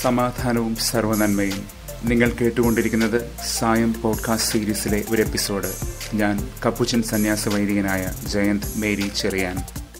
സമാധാനവും സർവനന്മയും നിങ്ങൾ കേട്ടുകൊണ്ടിരിക്കുന്നത് സായം പോഡ്കാസ്റ്റ് സീരീസിലെ ഒരു എപ്പിസോഡ് ഞാൻ കപ്പുച്ചൻ സന്യാസ വൈദികനായ ജയന്ത് മേരി ചെറിയാൻ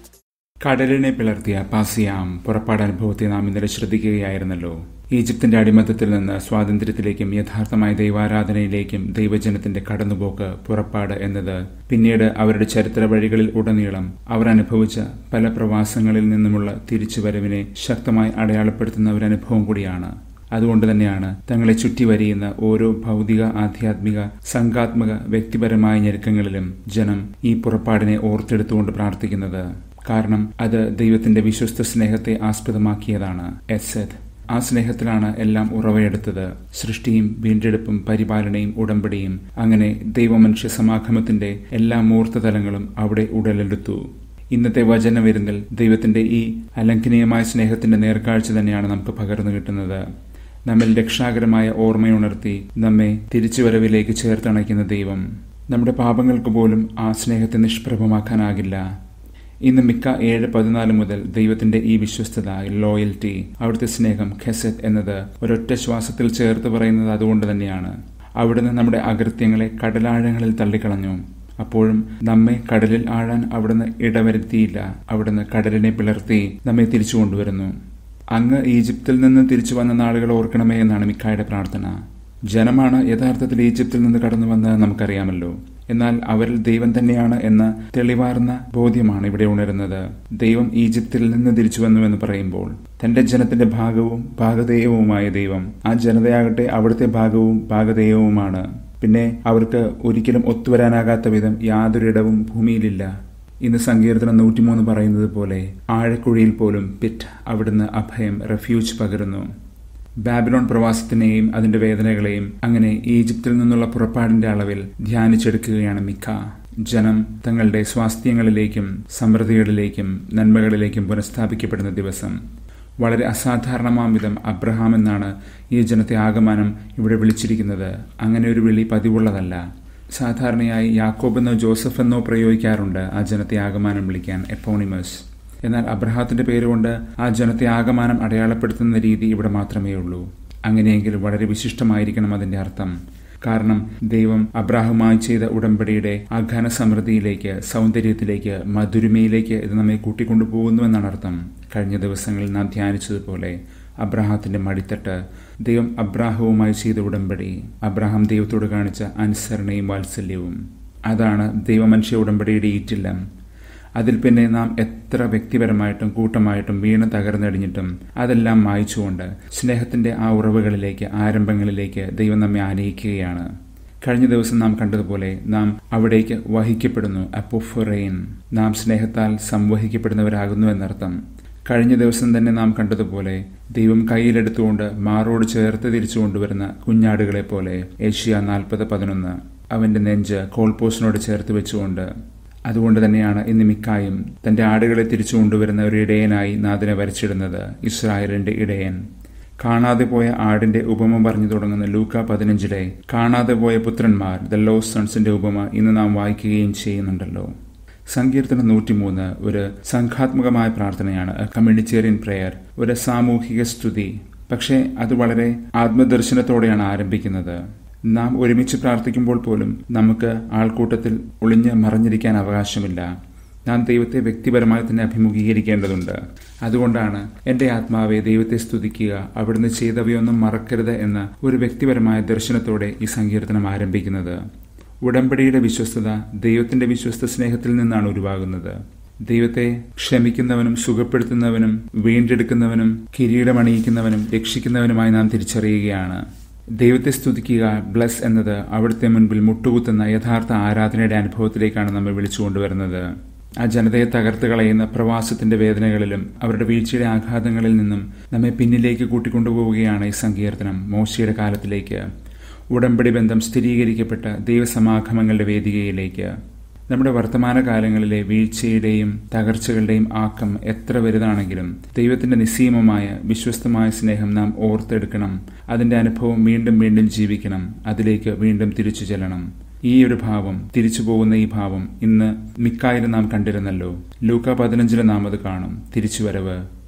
കടലിനെ പിളർത്തിയ പാസിയാം പുറപ്പാട് അനുഭവത്തെ നാം ഇന്നലെ ശ്രദ്ധിക്കുകയായിരുന്നല്ലോ ഈജിപ്തിന്റെ അടിമത്തത്തിൽ നിന്ന് സ്വാതന്ത്ര്യത്തിലേക്കും യഥാർത്ഥമായ ദൈവാരാധനയിലേക്കും ദൈവജനത്തിന്റെ കടന്നുപോക്ക് പുറപ്പാട് എന്നത് പിന്നീട് അവരുടെ ചരിത്ര വഴികളിൽ ഉടനീളം അവർ അനുഭവിച്ച പല പ്രവാസങ്ങളിൽ നിന്നുമുള്ള തിരിച്ചുവരവിനെ ശക്തമായി അടയാളപ്പെടുത്തുന്ന ഒരു അനുഭവം കൂടിയാണ് അതുകൊണ്ട് തന്നെയാണ് തങ്ങളെ ചുറ്റിവരിയുന്ന ഓരോ ഭൗതിക ആധ്യാത്മിക സംഘാത്മക വ്യക്തിപരമായ ഞെരുക്കങ്ങളിലും ജനം ഈ പുറപ്പാടിനെ ഓർത്തെടുത്തുകൊണ്ട് പ്രാർത്ഥിക്കുന്നത് കാരണം അത് ദൈവത്തിന്റെ വിശ്വസ്ത സ്നേഹത്തെ ആസ്പദമാക്കിയതാണ് എസെത് ആ സ്നേഹത്തിലാണ് എല്ലാം ഉറവയെടുത്തത് സൃഷ്ടിയും വീണ്ടെടുപ്പും പരിപാലനയും ഉടമ്പടിയും അങ്ങനെ ദൈവമനുഷ്യ സമാഗമത്തിന്റെ എല്ലാ മൂർത്തതലങ്ങളും അവിടെ ഉടലെടുത്തു ഇന്നത്തെ വചനവിരുന്നിൽ ദൈവത്തിന്റെ ഈ അലംഘനീയമായ സ്നേഹത്തിന്റെ നേർക്കാഴ്ച തന്നെയാണ് നമുക്ക് പകർന്നു കിട്ടുന്നത് നമ്മിൽ രക്ഷാകരമായ ഓർമ്മയുണർത്തി നമ്മെ തിരിച്ചുവരവിലേക്ക് ചേർത്തണയ്ക്കുന്ന ദൈവം നമ്മുടെ പാപങ്ങൾക്ക് പോലും ആ സ്നേഹത്തെ നിഷ്പ്രഭമാക്കാനാകില്ല ഇന്ന് മിക്ക ഏഴ് പതിനാല് മുതൽ ദൈവത്തിന്റെ ഈ വിശ്വസ്തത ലോയൽറ്റി അവിടുത്തെ സ്നേഹം ഖെസറ്റ് എന്നത് ഒരൊറ്റ ശ്വാസത്തിൽ ചേർത്ത് പറയുന്നത് അതുകൊണ്ട് തന്നെയാണ് അവിടുന്ന് നമ്മുടെ അകൃത്യങ്ങളെ കടലാഴങ്ങളിൽ തള്ളിക്കളഞ്ഞു അപ്പോഴും നമ്മെ കടലിൽ ആഴാൻ അവിടുന്ന് ഇടവരുത്തിയില്ല അവിടുന്ന് കടലിനെ പിളർത്തി നമ്മെ തിരിച്ചു കൊണ്ടുവരുന്നു അങ്ങ് ഈജിപ്തിൽ നിന്ന് തിരിച്ചു വന്ന നാളുകൾ ഓർക്കണമേ എന്നാണ് മിക്കായുടെ പ്രാർത്ഥന ജനമാണ് യഥാർത്ഥത്തിൽ ഈജിപ്തിൽ നിന്ന് കടന്നു വന്നത് നമുക്കറിയാമല്ലോ എന്നാൽ അവരിൽ ദൈവം തന്നെയാണ് എന്ന തെളിവാർന്ന ബോധ്യമാണ് ഇവിടെ ഉണരുന്നത് ദൈവം ഈജിപ്തിൽ നിന്ന് തിരിച്ചു വന്നുവെന്ന് പറയുമ്പോൾ തന്റെ ജനത്തിന്റെ ഭാഗവും ഭാഗധേയവുമായ ദൈവം ആ ജനതയാകട്ടെ അവിടുത്തെ ഭാഗവും ഭാഗധേയവുമാണ് പിന്നെ അവർക്ക് ഒരിക്കലും ഒത്തുവരാനാകാത്ത വിധം യാതൊരിടവും ഭൂമിയിലില്ല ഇന്ന് സങ്കീർത്തനം നൂറ്റിമൂന്ന് പറയുന്നത് പോലെ ആഴക്കുഴിയിൽ പോലും പിറ്റ് അവിടുന്ന് അഭയം റെഫ്യൂജ് പകരുന്നു ബാബിലോൺ പ്രവാസത്തിനെയും അതിന്റെ വേദനകളെയും അങ്ങനെ ഈജിപ്തിൽ നിന്നുള്ള പുറപ്പാടിന്റെ അളവിൽ ധ്യാനിച്ചെടുക്കുകയാണ് മിക്ക ജനം തങ്ങളുടെ സ്വാസ്ഥ്യങ്ങളിലേക്കും സമൃദ്ധികളിലേക്കും നന്മകളിലേക്കും പുനഃസ്ഥാപിക്കപ്പെടുന്ന ദിവസം വളരെ അസാധാരണമാം വിധം അബ്രഹാം എന്നാണ് ഈ ജനത്തെ ആഗമനം ഇവിടെ വിളിച്ചിരിക്കുന്നത് അങ്ങനെ ഒരു വിളി പതിവുള്ളതല്ല സാധാരണയായി യാക്കോബ് എന്നോ ജോസഫ് എന്നോ പ്രയോഗിക്കാറുണ്ട് ആ ജനത്തെ ആഗമാനം വിളിക്കാൻ എപ്പോണിമസ് എന്നാൽ അബ്രഹാത്തിന്റെ പേരുകൊണ്ട് ആ ജനത്തെ ആഗമാനം അടയാളപ്പെടുത്തുന്ന രീതി ഇവിടെ മാത്രമേ ഉള്ളൂ അങ്ങനെയെങ്കിൽ വളരെ വിശിഷ്ടമായിരിക്കണം അതിന്റെ അർത്ഥം കാരണം ദൈവം അബ്രാഹുമായി ചെയ്ത ഉടമ്പടിയുടെ ആ ഘനസമൃദ്ധിയിലേക്ക് സൗന്ദര്യത്തിലേക്ക് മധുരിമയിലേക്ക് ഇത് നമ്മെ കൂട്ടിക്കൊണ്ടുപോകുന്നുവെന്നാണ് അർത്ഥം കഴിഞ്ഞ ദിവസങ്ങളിൽ നാം ധ്യാനിച്ചതുപോലെ അബ്രാഹത്തിന്റെ മടിത്തട്ട് ദൈവം അബ്രാഹവുമായി ചെയ്ത ഉടമ്പടി അബ്രാഹാം ദൈവത്തോട് കാണിച്ച അനുസരണയും വാത്സല്യവും അതാണ് ദൈവമനുഷ്യ ഉടമ്പടിയുടെ ഈറ്റില്ലം അതിൽ പിന്നെ നാം എത്ര വ്യക്തിപരമായിട്ടും കൂട്ടമായിട്ടും വീണ് തകർന്നടിഞ്ഞിട്ടും അതെല്ലാം മായ്ച്ചുകൊണ്ട് സ്നേഹത്തിന്റെ ആ ഉറവുകളിലേക്ക് ആരംഭങ്ങളിലേക്ക് ദൈവം നമ്മെ ആനയിക്കുകയാണ് കഴിഞ്ഞ ദിവസം നാം കണ്ടതുപോലെ നാം അവിടേക്ക് വഹിക്കപ്പെടുന്നു അപ്പോഫൊറെയിൻ നാം സ്നേഹത്താൽ സംവഹിക്കപ്പെടുന്നവരാകുന്നു എന്നർത്ഥം കഴിഞ്ഞ ദിവസം തന്നെ നാം കണ്ടതുപോലെ ദൈവം കയ്യിലെടുത്തുകൊണ്ട് മാറോട് ചേർത്ത് തിരിച്ചു കൊണ്ടുവരുന്ന കുഞ്ഞാടുകളെ പോലെ ഏഷ്യ നാൽപ്പത് പതിനൊന്ന് അവന്റെ നെഞ്ച് കോൾപോസിനോട് ചേർത്ത് വെച്ചുകൊണ്ട് അതുകൊണ്ട് തന്നെയാണ് ഇന്ന് മിക്കായും തന്റെ ആടുകളെ തിരിച്ചു കൊണ്ടുവരുന്ന ഒരു ഇടയനായി നാദിനെ വരച്ചിടുന്നത് ഇസ്രായേലിന്റെ ഇടയൻ കാണാതെ പോയ ആടിന്റെ ഉപമ പറഞ്ഞു തുടങ്ങുന്ന ലൂക്ക പതിനഞ്ചിലെ കാണാതെ പോയ പുത്രന്മാർ ദ ലോസ് സൺസിന്റെ ഉപമ ഇന്ന് നാം വായിക്കുകയും ചെയ്യുന്നുണ്ടല്ലോ സങ്കീർത്തനം നൂറ്റിമൂന്ന് ഒരു സംഘാത്മകമായ പ്രാർത്ഥനയാണ് കമ്മ്യൂണിറ്റേറിയൻ പ്രെയർ ഒരു സാമൂഹിക സ്തുതി പക്ഷേ അത് വളരെ ആത്മദർശനത്തോടെയാണ് ആരംഭിക്കുന്നത് നാം ഒരുമിച്ച് പ്രാർത്ഥിക്കുമ്പോൾ പോലും നമുക്ക് ആൾക്കൂട്ടത്തിൽ ഒളിഞ്ഞ് മറഞ്ഞിരിക്കാൻ അവകാശമില്ല നാം ദൈവത്തെ വ്യക്തിപരമായി തന്നെ അഭിമുഖീകരിക്കേണ്ടതുണ്ട് അതുകൊണ്ടാണ് എൻ്റെ ആത്മാവെ ദൈവത്തെ സ്തുതിക്കുക അവിടുന്ന് ചെയ്തവയൊന്നും മറക്കരുത് എന്ന ഒരു വ്യക്തിപരമായ ദർശനത്തോടെ ഈ സങ്കീർത്തനം ആരംഭിക്കുന്നത് ഉടമ്പടിയുടെ വിശ്വസ്തത ദൈവത്തിന്റെ വിശ്വസ്ത സ്നേഹത്തിൽ നിന്നാണ് ഉരുവാകുന്നത് ദൈവത്തെ ക്ഷമിക്കുന്നവനും സുഖപ്പെടുത്തുന്നവനും വീണ്ടെടുക്കുന്നവനും കിരീടമണിയിക്കുന്നവനും രക്ഷിക്കുന്നവനുമായി നാം തിരിച്ചറിയുകയാണ് ദൈവത്തെ സ്തുതിക്കുക ബ്ലസ് എന്നത് അവിടുത്തെ മുൻപിൽ മുട്ടുകുത്തുന്ന യഥാർത്ഥ ആരാധനയുടെ അനുഭവത്തിലേക്കാണ് നമ്മെ വിളിച്ചു കൊണ്ടുവരുന്നത് ആ ജനതയെ തകർത്ത് കളയുന്ന പ്രവാസത്തിന്റെ വേദനകളിലും അവരുടെ വീഴ്ചയുടെ ആഘാതങ്ങളിൽ നിന്നും നമ്മെ പിന്നിലേക്ക് കൂട്ടിക്കൊണ്ടുപോവുകയാണ് ഈ സങ്കീർത്തനം മോശയുടെ കാലത്തിലേക്ക് ഉടമ്പടി ബന്ധം സ്ഥിരീകരിക്കപ്പെട്ട ദൈവസമാഗമങ്ങളുടെ വേദികയിലേക്ക് നമ്മുടെ വർത്തമാനകാലങ്ങളിലെ വീഴ്ചയുടെയും തകർച്ചകളുടെയും ആക്കം എത്ര വലുതാണെങ്കിലും ദൈവത്തിന്റെ നിസ്സീമമായ വിശ്വസ്തമായ സ്നേഹം നാം ഓർത്തെടുക്കണം അതിന്റെ അനുഭവം വീണ്ടും വീണ്ടും ജീവിക്കണം അതിലേക്ക് വീണ്ടും തിരിച്ചു ചെല്ലണം ഈ ഒരു ഭാവം തിരിച്ചു പോകുന്ന ഈ ഭാവം ഇന്ന് മിക്കായിലും നാം കണ്ടിരുന്നല്ലോ ലൂക്ക പതിനഞ്ചില് നാം അത് കാണും തിരിച്ചുവരവ്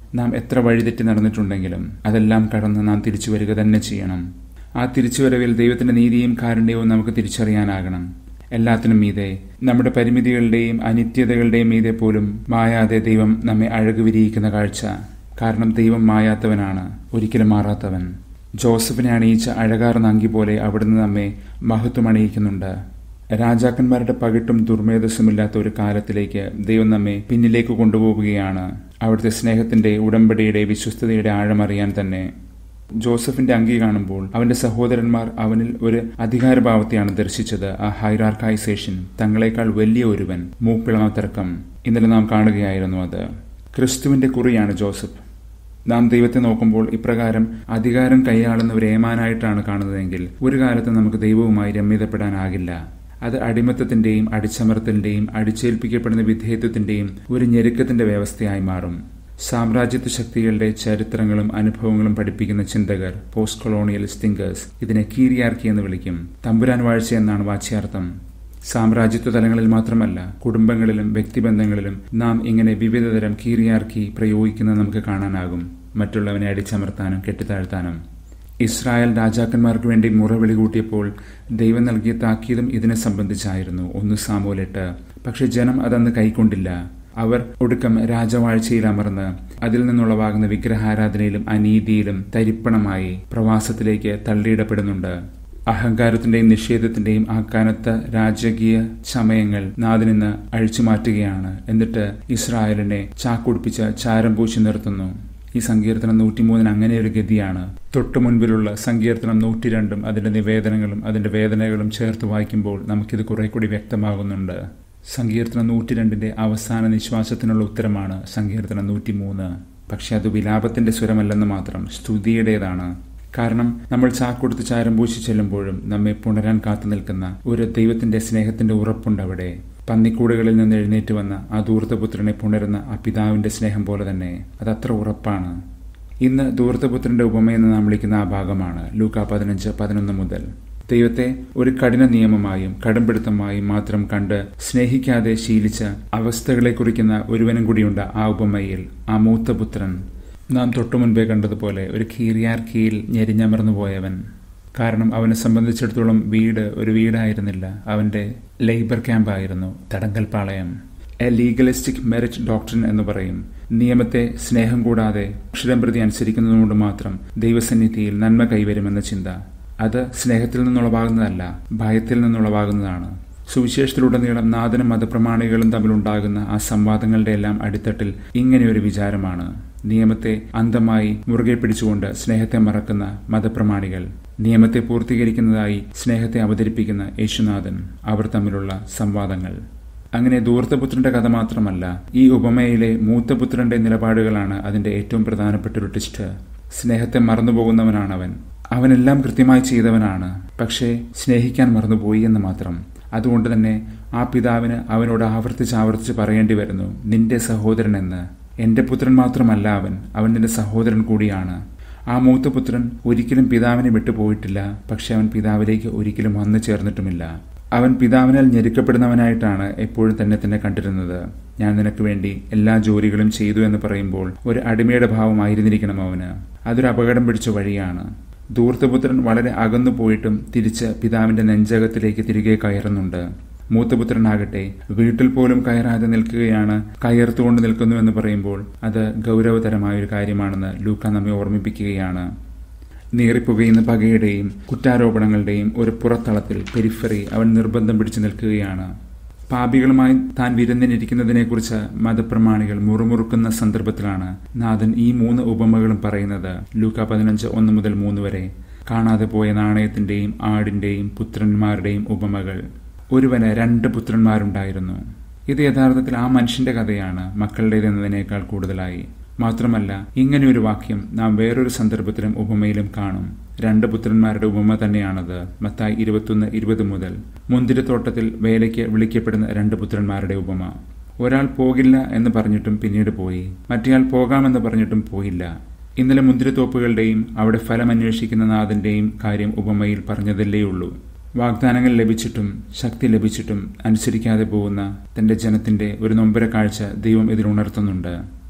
നാം എത്ര വഴിതെറ്റി നടന്നിട്ടുണ്ടെങ്കിലും അതെല്ലാം കടന്ന് നാം തിരിച്ചു വരിക തന്നെ ചെയ്യണം ആ തിരിച്ചുവരവിൽ ദൈവത്തിന്റെ നീതിയും കാരുണ്യവും നമുക്ക് തിരിച്ചറിയാനാകണം എല്ലാത്തിനും മീതെ നമ്മുടെ പരിമിതികളുടെയും അനിത്യതകളുടെയും മീതെ പോലും മായാതെ ദൈവം നമ്മെ അഴകു വിരിയിക്കുന്ന കാഴ്ച കാരണം ദൈവം മായാത്തവനാണ് ഒരിക്കലും മാറാത്തവൻ ജോസഫിനെ അണിയിച്ച അഴകാർന്ന അങ്കി പോലെ അവിടുന്ന് നമ്മെ മഹത്വം അണിയിക്കുന്നുണ്ട് രാജാക്കന്മാരുടെ പകിട്ടും ദുർമേധസ്സുമില്ലാത്ത ഒരു കാലത്തിലേക്ക് ദൈവം നമ്മെ പിന്നിലേക്ക് കൊണ്ടുപോവുകയാണ് അവിടുത്തെ സ്നേഹത്തിന്റെ ഉടമ്പടിയുടെ വിശ്വസ്തയുടെ ആഴമറിയാൻ തന്നെ ജോസഫിന്റെ അങ്കി കാണുമ്പോൾ അവന്റെ സഹോദരന്മാർ അവനിൽ ഒരു അധികാരഭാവത്തെയാണ് ദർശിച്ചത് ആ ഹൈറാർക്കൈസേഷൻ തങ്ങളെക്കാൾ വലിയ ഒരുവൻ മൂപ്പിളമ തർക്കം ഇന്നലെ നാം കാണുകയായിരുന്നു അത് ക്രിസ്തുവിന്റെ കുറിയാണ് ജോസഫ് നാം ദൈവത്തെ നോക്കുമ്പോൾ ഇപ്രകാരം അധികാരം കൈയാളുന്ന ഒരു ഏമാനായിട്ടാണ് കാണുന്നതെങ്കിൽ ഒരു കാലത്ത് നമുക്ക് ദൈവവുമായി രമ്യതപ്പെടാനാകില്ല അത് അടിമത്തത്തിന്റെയും അടിച്ചമർത്തലിന്റെയും അടിച്ചേൽപ്പിക്കപ്പെടുന്ന വിധേയത്വത്തിന്റെയും ഒരു ഞെരുക്കത്തിന്റെ വ്യവസ്ഥയായി മാറും സാമ്രാജ്യത്വ ശക്തികളുടെ ചരിത്രങ്ങളും അനുഭവങ്ങളും പഠിപ്പിക്കുന്ന ചിന്തകർ പോസ്റ്റ് കൊളോണിയലിസ്റ്റ് തിങ്കേഴ്സ് ഇതിനെ കീരിയാർക്കി എന്ന് വിളിക്കും തമ്പുരാൻ വാഴ്ച എന്നാണ് വാച്യാർത്ഥം സാമ്രാജ്യത്വ തലങ്ങളിൽ മാത്രമല്ല കുടുംബങ്ങളിലും വ്യക്തിബന്ധങ്ങളിലും നാം ഇങ്ങനെ വിവിധതരം കീറിയാർക്കി പ്രയോഗിക്കുന്നത് നമുക്ക് കാണാനാകും മറ്റുള്ളവനെ അടിച്ചമർത്താനും കെട്ടിത്താഴ്ത്താനും ഇസ്രായേൽ രാജാക്കന്മാർക്ക് വേണ്ടി മുറവിളി കൂട്ടിയപ്പോൾ ദൈവം നൽകിയ താക്കീതും ഇതിനെ സംബന്ധിച്ചായിരുന്നു ഒന്ന് സാമൂലിട്ട് പക്ഷെ ജനം അതന്ന് കൈക്കൊണ്ടില്ല അവർ ഒടുക്കം രാജവാഴ്ചയിൽ അമർന്ന് അതിൽ നിന്നുളവാകുന്ന വിഗ്രഹാരാധനയിലും അനീതിയിലും തരിപ്പണമായി പ്രവാസത്തിലേക്ക് തള്ളിയിടപ്പെടുന്നുണ്ട് അഹങ്കാരത്തിന്റെയും നിഷേധത്തിന്റെയും ആ കനത്ത രാജകീയ ചമയങ്ങൾ നാദിനിന്ന് അഴിച്ചു മാറ്റുകയാണ് എന്നിട്ട് ഇസ്രായേലിനെ ചാക്കുടിപ്പിച്ച് ചാരം പൂശി നിർത്തുന്നു ഈ സങ്കീർത്തനം നൂറ്റിമൂന്നിന് അങ്ങനെ ഒരു ഗതിയാണ് തൊട്ടു മുൻപിലുള്ള സങ്കീർത്തനം നൂറ്റിരണ്ടും അതിന്റെ നിവേദനങ്ങളും അതിന്റെ വേദനകളും ചേർത്ത് വായിക്കുമ്പോൾ നമുക്കിത് കുറെ കൂടി വ്യക്തമാകുന്നുണ്ട് സങ്കീർത്തനം നൂറ്റിരണ്ടിന്റെ അവസാന നിശ്വാസത്തിനുള്ള ഉത്തരമാണ് സങ്കീർത്തനം നൂറ്റിമൂന്ന് പക്ഷെ അത് വിലാപത്തിന്റെ സ്വരമല്ലെന്ന് മാത്രം സ്തുതിയുടേതാണ് കാരണം നമ്മൾ ചാക്കൊടുത്ത് ചാരം പൂശി ചെല്ലുമ്പോഴും നമ്മെ പുണരാൻ കാത്തു നിൽക്കുന്ന ഒരു ദൈവത്തിന്റെ സ്നേഹത്തിന്റെ ഉറപ്പുണ്ട് അവിടെ പന്നിക്കൂടുകളിൽ നിന്ന് എഴുന്നേറ്റ് വന്ന ആ ദൂർത്തപുത്രനെ പുണരുന്ന ആ പിതാവിന്റെ സ്നേഹം പോലെ തന്നെ അതത്ര ഉറപ്പാണ് ഇന്ന് ദൂർത്തപുത്രന്റെ ഉപമയെന്ന് നാം വിളിക്കുന്ന ആ ഭാഗമാണ് ലൂക്ക പതിനഞ്ച് പതിനൊന്ന് മുതൽ ദൈവത്തെ ഒരു കഠിന നിയമമായും കടുംപിടുത്തമായും മാത്രം കണ്ട് സ്നേഹിക്കാതെ ശീലിച്ച അവസ്ഥകളെ കുറിക്കുന്ന ഒരുവനും കൂടിയുണ്ട് ആ ഉപമയിൽ ആ മൂത്തപുത്രൻ നാം തൊട്ടുമുൻപേ കണ്ടതുപോലെ ഒരു കീറിയാർക്കിയിൽ ഞെരിഞ്ഞമർന്നു പോയവൻ കാരണം അവനെ സംബന്ധിച്ചിടത്തോളം വീട് ഒരു വീടായിരുന്നില്ല അവന്റെ ലേബർ ക്യാമ്പായിരുന്നു തടങ്കൽ പാളയം എ ലീഗലിസ്റ്റിക് മെറിറ്റ് ഡോക്ടറിൻ എന്ന് പറയും നിയമത്തെ സ്നേഹം കൂടാതെ അക്ഷരം പ്രതി അനുസരിക്കുന്നതുകൊണ്ട് മാത്രം ദൈവസന്നിധിയിൽ നന്മ കൈവരുമെന്ന ചിന്ത അത് സ്നേഹത്തിൽ നിന്നുളവാകുന്നതല്ല ഭയത്തിൽ നിന്നുളവാകുന്നതാണ് സുവിശേഷത്തിലുടനീളം നാഥനും മതപ്രമാണികളും തമ്മിലുണ്ടാകുന്ന ആ സംവാദങ്ങളുടെ എല്ലാം അടിത്തട്ടിൽ ഇങ്ങനെയൊരു വിചാരമാണ് നിയമത്തെ അന്ധമായി മുറുകെ പിടിച്ചുകൊണ്ട് സ്നേഹത്തെ മറക്കുന്ന മതപ്രമാണികൾ നിയമത്തെ പൂർത്തീകരിക്കുന്നതായി സ്നേഹത്തെ അവതരിപ്പിക്കുന്ന യേശുനാഥൻ അവർ തമ്മിലുള്ള സംവാദങ്ങൾ അങ്ങനെ ദൂർത്തപുത്രന്റെ കഥ മാത്രമല്ല ഈ ഉപമയിലെ മൂത്തപുത്രന്റെ നിലപാടുകളാണ് അതിന്റെ ഏറ്റവും പ്രധാനപ്പെട്ട ഒരു ടിസ്റ്റ് സ്നേഹത്തെ മറന്നുപോകുന്നവനാണ് അവൻ അവനെല്ലാം കൃത്യമായി ചെയ്തവനാണ് പക്ഷേ സ്നേഹിക്കാൻ മറന്നുപോയി എന്ന് മാത്രം അതുകൊണ്ട് തന്നെ ആ പിതാവിന് അവനോട് ആവർത്തിച്ച് ആവർത്തിച്ച് പറയേണ്ടി വരുന്നു നിന്റെ സഹോദരൻ എന്ന് എന്റെ പുത്രൻ മാത്രമല്ല അവൻ അവൻ നിന്റെ സഹോദരൻ കൂടിയാണ് ആ മൂത്തപുത്രൻ ഒരിക്കലും പിതാവിനെ വിട്ടുപോയിട്ടില്ല പക്ഷെ അവൻ പിതാവിലേക്ക് ഒരിക്കലും വന്നു ചേർന്നിട്ടുമില്ല അവൻ പിതാവിനാൽ ഞെരുക്കപ്പെടുന്നവനായിട്ടാണ് എപ്പോഴും തന്നെ തന്നെ കണ്ടിരുന്നത് ഞാൻ നിനക്ക് വേണ്ടി എല്ലാ ജോലികളും ചെയ്തു എന്ന് പറയുമ്പോൾ ഒരു അടിമയുടെ ഭാവമായിരുന്നിരിക്കണം അവന് അതൊരു അപകടം പിടിച്ച വഴിയാണ് ധൂർത്തപുത്രൻ വളരെ അകന്നു പോയിട്ടും തിരിച്ച് പിതാവിന്റെ നെഞ്ചകത്തിലേക്ക് തിരികെ കയറുന്നുണ്ട് മൂത്തപുത്രനാകട്ടെ വീട്ടിൽ പോലും കയറാതെ നിൽക്കുകയാണ് കയർത്തുകൊണ്ട് നിൽക്കുന്നു എന്ന് പറയുമ്പോൾ അത് ഗൗരവതരമായ ഒരു കാര്യമാണെന്ന് ലൂക്ക നമ്മെ ഓർമ്മിപ്പിക്കുകയാണ് നീറിപ്പുകയുന്ന പകയുടെയും കുറ്റാരോപണങ്ങളുടെയും ഒരു പുറത്തളത്തിൽ പെരിഫറി അവൻ നിർബന്ധം പിടിച്ചു നിൽക്കുകയാണ് പാപികളുമായി താൻ വിരുന്നിനിരിക്കുന്നതിനെക്കുറിച്ച് മതപ്രമാണികൾ മുറുമുറുക്കുന്ന സന്ദർഭത്തിലാണ് നാഥൻ ഈ മൂന്ന് ഉപമകളും പറയുന്നത് ലൂക്ക പതിനഞ്ച് ഒന്ന് മുതൽ മൂന്ന് വരെ കാണാതെ പോയ നാണയത്തിന്റെയും ആടിന്റെയും പുത്രന്മാരുടെയും ഉപമകൾ ഒരുവന് രണ്ട് പുത്രന്മാരുണ്ടായിരുന്നു ഇത് യഥാർത്ഥത്തിൽ ആ മനുഷ്യന്റെ കഥയാണ് മക്കളുടേതെന്നതിനേക്കാൾ കൂടുതലായി മാത്രമല്ല ഇങ്ങനെയൊരു വാക്യം നാം വേറൊരു സന്ദർഭത്തിലും ഉപമയിലും കാണും രണ്ട് പുത്രന്മാരുടെ ഉപമ തന്നെയാണത് മത്തായി ഇരുപത്തൊന്ന് ഇരുപത് മുതൽ മുന്തിരിത്തോട്ടത്തിൽ വേലയ്ക്ക് വിളിക്കപ്പെടുന്ന രണ്ട് പുത്രന്മാരുടെ ഉപമ ഒരാൾ പോകില്ല എന്ന് പറഞ്ഞിട്ടും പിന്നീട് പോയി മറ്റേയാൾ പോകാമെന്ന് പറഞ്ഞിട്ടും പോയില്ല ഇന്നലെ മുന്തിരിത്തോപ്പുകളുടെയും അവിടെ ഫലമന്വേഷിക്കുന്ന നാഥന്റെയും കാര്യം ഉപമയിൽ പറഞ്ഞതല്ലേയുള്ളൂ വാഗ്ദാനങ്ങൾ ലഭിച്ചിട്ടും ശക്തി ലഭിച്ചിട്ടും അനുസരിക്കാതെ പോകുന്ന തന്റെ ജനത്തിന്റെ ഒരു നൊമ്പര കാഴ്ച ദൈവം ഇതിലുണർത്തുന്നുണ്ട്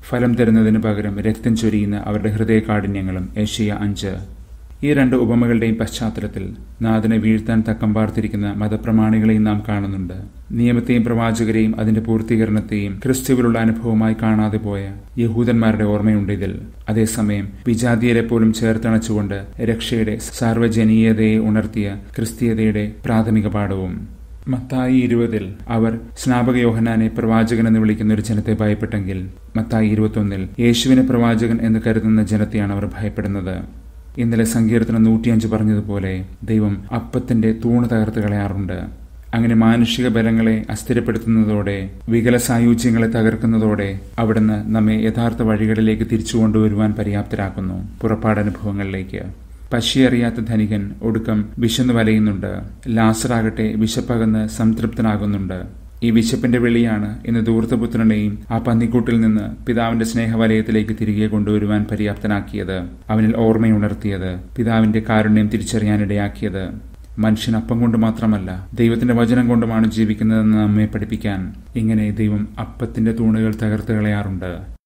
ഫലം തരുന്നതിന് പകരം രക്തം ചൊരിയുന്ന അവരുടെ ഹൃദയകാഠിന്യങ്ങളും ഏഷ്യ അഞ്ച് ഈ രണ്ട് ഉപമകളുടെയും പശ്ചാത്തലത്തിൽ നാഥനെ വീഴ്ത്താൻ തക്കം പാർത്തിരിക്കുന്ന മതപ്രമാണികളെയും നാം കാണുന്നുണ്ട് നിയമത്തെയും പ്രവാചകരെയും അതിന്റെ പൂർത്തീകരണത്തെയും ക്രിസ്തുവിലുള്ള അനുഭവമായി കാണാതെ പോയ യഹൂദന്മാരുടെ ഓർമ്മയുണ്ട് ഇതിൽ അതേസമയം വിജാതീയരെ പോലും ചേർത്തണച്ചുകൊണ്ട് രക്ഷയുടെ സാർവജനീയതയെ ഉണർത്തിയ ക്രിസ്തീയതയുടെ പ്രാഥമിക പാഠവും മത്തായി ഇരുപതിൽ അവർ സ്നാപക യോഹനാനെ പ്രവാചകൻ എന്ന് വിളിക്കുന്ന ഒരു ജനത്തെ ഭയപ്പെട്ടെങ്കിൽ മത്തായി ഇരുപത്തൊന്നിൽ യേശുവിനെ പ്രവാചകൻ എന്ന് കരുതുന്ന ജനത്തെയാണ് അവർ ഭയപ്പെടുന്നത് ഇന്നലെ സങ്കീർത്തനം നൂറ്റിയഞ്ച് പറഞ്ഞതുപോലെ ദൈവം അപ്പത്തിന്റെ തൂണ് തകർത്ത് കളയാറുണ്ട് അങ്ങനെ മാനുഷിക ബലങ്ങളെ അസ്ഥിരപ്പെടുത്തുന്നതോടെ വികല സായുജ്യങ്ങളെ തകർക്കുന്നതോടെ അവിടുന്ന് നമ്മെ യഥാർത്ഥ വഴികളിലേക്ക് തിരിച്ചു കൊണ്ടുവരുവാൻ പര്യാപ്തരാക്കുന്നു പുറപ്പാടനുഭവങ്ങളിലേക്ക് പശിയറിയാത്ത ധനികൻ ഒടുക്കം വിശന്ന് വലയുന്നുണ്ട് ലാസറാകട്ടെ വിശപ്പകന്ന് സംതൃപ്തനാകുന്നുണ്ട് ഈ വിശപ്പിന്റെ വെളിയാണ് ഇന്ന് ദൂർത്തപുത്രനെയും ആ പന്നിക്കൂട്ടിൽ നിന്ന് പിതാവിന്റെ സ്നേഹവലയത്തിലേക്ക് തിരികെ കൊണ്ടുവരുവാൻ പര്യാപ്തനാക്കിയത് അവനിൽ ഓർമ്മയുണർത്തിയത് പിതാവിന്റെ കാരുണ്യം തിരിച്ചറിയാനിടയാക്കിയത് മനുഷ്യൻ അപ്പം കൊണ്ട് മാത്രമല്ല ദൈവത്തിന്റെ വചനം കൊണ്ടുമാണ് ജീവിക്കുന്നതെന്ന് നമ്മെ പഠിപ്പിക്കാൻ ഇങ്ങനെ ദൈവം അപ്പത്തിന്റെ തൂണുകൾ തകർത്ത് കളയാറുണ്ട്